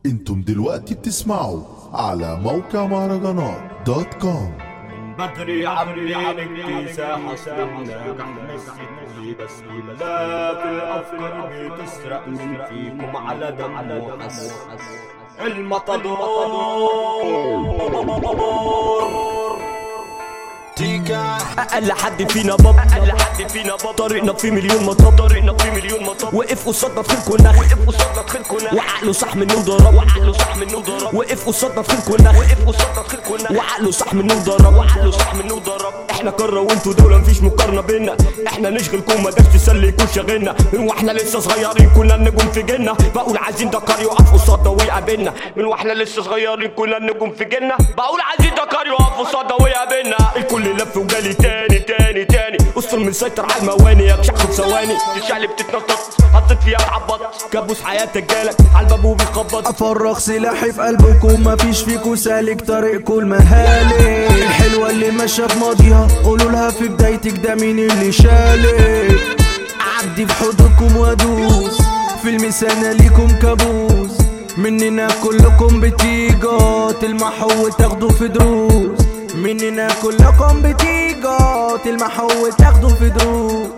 انتم دلوقتي بتسمعوا على موقع مهرجانات دوت كوم بدري عاملين اكتساح سناجح مسكني بس ملاك الافكار بتسرق من فيكم على دم وحس المطدور تيكا اقل حد فينا باب اقل حد فينا باب طريقنا في مليون مطب طريقنا في مليون مطب وقف قصادنا في الكناخ وقف قصادنا في الكناخ وعقله صح منه ضرب وعقله صح منه ضرب وقف قصادنا في الكناخ وقف قصادنا في الكناخ وعقله صح منه ضرب وعقله صح منه ضرب احنا كره وانتوا دول مفيش مقارنه بينا احنا نشغلكم ما داش تسلي يكون شاغلنا من واحنا لسه صغيرين كنا النجوم في جيلنا بقول عايزين دكار يقف قصادنا ويقابلنا من واحنا لسه صغيرين كنا النجوم في جيلنا بقول عايزين دكار يقف قصادنا ويقابلنا الكل لف وجالي تاني تاني تاني اسطر مسيطر على المواني يا بشع في ثواني تشقلب تتنطط حطيت فيها اتعبط كابوس حياتك جالك على الباب وبيخبط افرغ سلاحي في قلبكم مفيش فيكم سالك طريقكم المهالك الحلوه اللي ماشيه في ماضيها قولوا لها في بدايتك ده مين اللي شالك اعدي في حدودكم وادوس في المثانه ليكم كابوس مننا كلكم بتيجوا تلمحوا وتاخدوا في دروس مننا كلكم بتيجوا تلمحوا وتاخدوا في دروس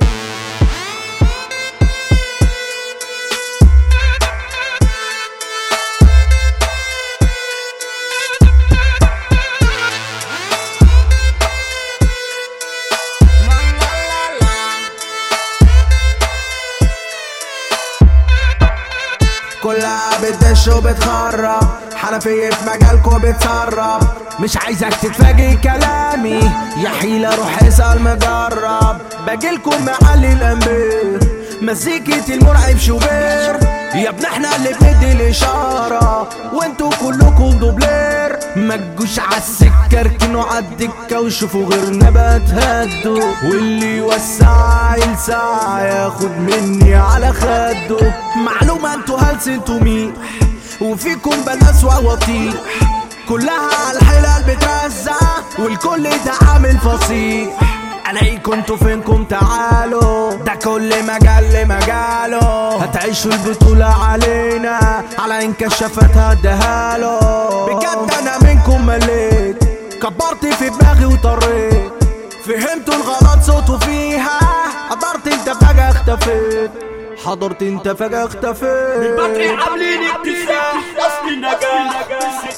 كلها بتدش وبتخرب حنفية في مجالكوا بتسرب مش عايزك تتفاجئ كلامي يا حيلة روح اسأل مجرب باجيلكم معلي الانبير مزيكة المرعب شوبير يا ابن احنا اللي بندي الاشارة وانتوا كلكم دوبلير ما تجوش عالسكة اركنوا عالدكة وشوفوا غيرنا بتهدوا واللي يوسع يلسع ياخد مني على خده معلومة انتوا هلس انتوا مين وفيكم بناس وطيح كلها على الحلال بترزع والكل ده عامل فصيح الاقيكم انتوا فينكم تعالوا ده كل مجال لمجاله هتعيشوا البطولة علينا على انكشافات هديهاله بجد انا منكم مليت كبرت في دماغي وطريت فهمتوا الغلط صوته فيها حضرت انت فجأة اختفيت حضرت انت فجأة اختفيت بدري عاملين اكتساح اصل النجاح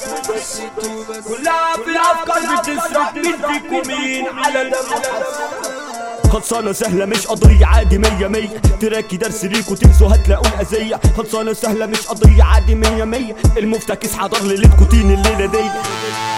كلها في الافكار بتسرق مين فيكم مين على دم وحس خلصانة سهلة مش قضية عادي مية مية تراكي درس ليكوا تنسوا هتلاقوا الأذية خلصانة سهلة مش قضية عادي مية مية المفتكس حضر ليلتكوا تين الليلة دي